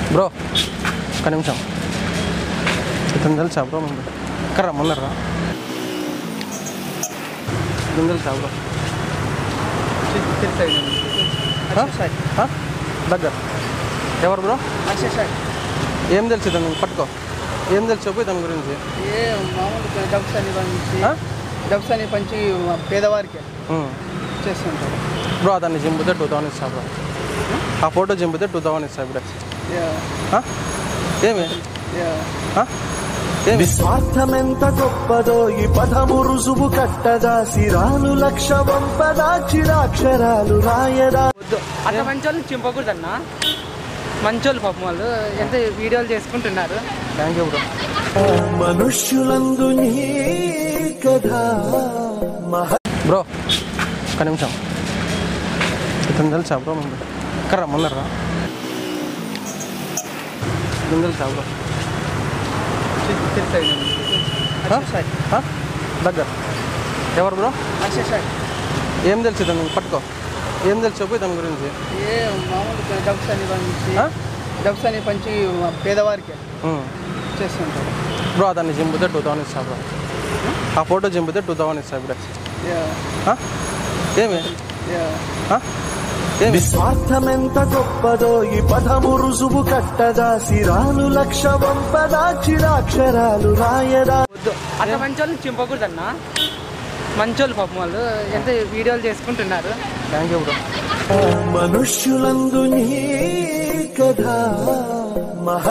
Bro ఒక నిమిషం ఇతను తెలుసా బ్రో ముందు ఇక్కడ రమ్మన్నారా ఇతను తెలుసా బ్రో ఆ? ఆ? దగ్గర ఎవరు బ్రో ఏం తెలుసు ఇతను పట్టుకో ఏం తెలుసు చెప్పు ఇతని గురించి ఏ మామూలు డబ్స్ అని పంచి ఆ? డబ్స్ అని పంచి పేదవారికి ఉమ్. చేస్తుంటారు బ్రో అతన్ని చింపితే టూ థౌసండ్ ఇస్తా బ్రో ఆ ఫోటో చింపితే టూ థౌసండ్ ఇస్తా ఇప్పుడే ఆ? ఏమి ఆ? ఏమి నిస్వార్థమెంత గొప్పదో ఈ పదము రుజువు కట్టదా సిరాలు లక్ష వంపదా చిరాక్షరాలు రాయదా వద్దు అట్లా మంచోళ్ళని చింపకూడదన్న మంచోళ్ళు పాపం వాళ్ళు ఎంత వీడియోలు చేసుకుంటున్నారు థ్యాంక్ యూ బ్రో మనుష్యులందు నీ కదా మహ బ్రో ఒక నిమిషం ఇతను తెలుసా బ్రో ముందు ఇక్కడ రమ్మన్నారా ఇతను తెలుసా బ్రో ఆ? ఆ? దగ్గర ఎవరు బ్రో ఏం తెలుసు ఇతను పట్టుకో ఏం తెలుసు చెప్పు ఇతని గురించి ఏ మామూలు డబ్స్ అని పంచి ఆ? డబ్స్ అని పంచి పేదవారికి ఉమ్. చేస్తుంటారు బ్రో అతన్ని చింపితే టూ థౌసండ్ ఇస్తా బ్రో ఆ ఫోటో చింపితే టూ థౌసండ్ ఇస్తా ఇప్పుడే ఆ? ఏమి ఆ? ఏమి నిస్వార్థమెంత గొప్పదో ఈ పదము రుజువు కట్టదా సిరాలు లక్ష వంపదా చిరాక్షరాలు రాయదా వద్దు అట్లా మంచోళ్ళని చింపకూడదన్న మంచోళ్ళు పాపం వాళ్ళు ఎంత వీడియోలు చేసుకుంటున్నారు థ్యాంక్ యూ బ్రో మనుష్యులందు నీ కదా మహ